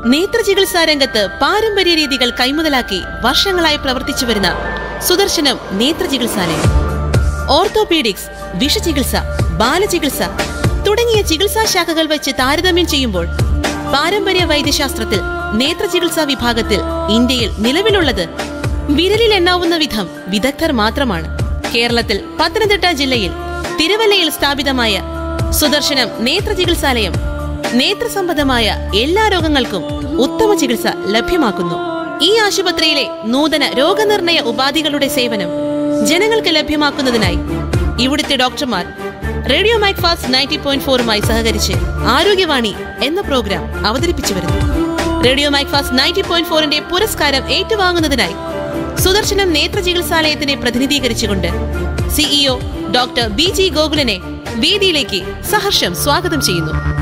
നേത്ര ചികിത്സാ രംഗത്ത് പാരമ്പര്യ രീതികൾ കൈമുതലാക്കി വർഷങ്ങളായി പ്രവർത്തിച്ചു വരുന്ന സുദർശനം നേത്ര ചികിത്സാലയം ഓർത്തോപീഡിക്സ് വിഷചികിത്സ ബാലചികിത്സ തുടങ്ങിയ ചികിത്സാ ശാഖകൾ വെച്ച് താരതമ്യം ചെയ്യുമ്പോൾ പാരമ്പര്യ വൈദ്യശാസ്ത്രത്തിൽ നേത്ര ചികിത്സാ വിഭാഗത്തിൽ ഇന്ത്യയിൽ നിലവിലുള്ളത് വിരലിൽ എണ്ണാവുന്ന വിധം വിദഗ്ധർ മാത്രമാണ് കേരളത്തിൽ പത്തനംതിട്ട ജില്ലയിൽ തിരുവല്ലയിൽ സ്ഥാപിതമായ സുദർശനം നേത്ര ചികിത്സാലയം നേത്ര സംബന്ധമായ എല്ലാ രോഗങ്ങൾക്കും ഉത്തമ ചികിത്സ ലഭ്യമാക്കുന്നു ഈ ആശുപത്രിയിലെ നൂതന രോഗനിർണയ ഉപാധികളുടെ സേവനം ജനങ്ങൾക്ക് ലഭ്യമാക്കുന്നതിനായി ഇവിടുത്തെ ഡോക്ടർമാർ റേഡിയോ മൈക്ഫാസ്റ്റ് നയൻറ്റി പോയിന്റ് ഫോറുമായി സഹകരിച്ച് ആരോഗ്യവാണി എന്ന പ്രോഗ്രാം അവതരിപ്പിച്ചു വരുന്നു റേഡിയോ മൈക്ഫാസ്റ്റ് നയൻറ്റി പോയിന്റ് ഫോറിന്റെ പുരസ്കാരം ഏറ്റുവാങ്ങുന്നതിനായി സുദർശനം നേത്ര ചികിത്സാലയത്തിനെ പ്രതിനിധീകരിച്ചുകൊണ്ട് സിഇഒ ഡോക്ടർ ബി ജി ഗോകുലനെ വേദിയിലേക്ക് സഹർഷം സ്വാഗതം ചെയ്യുന്നു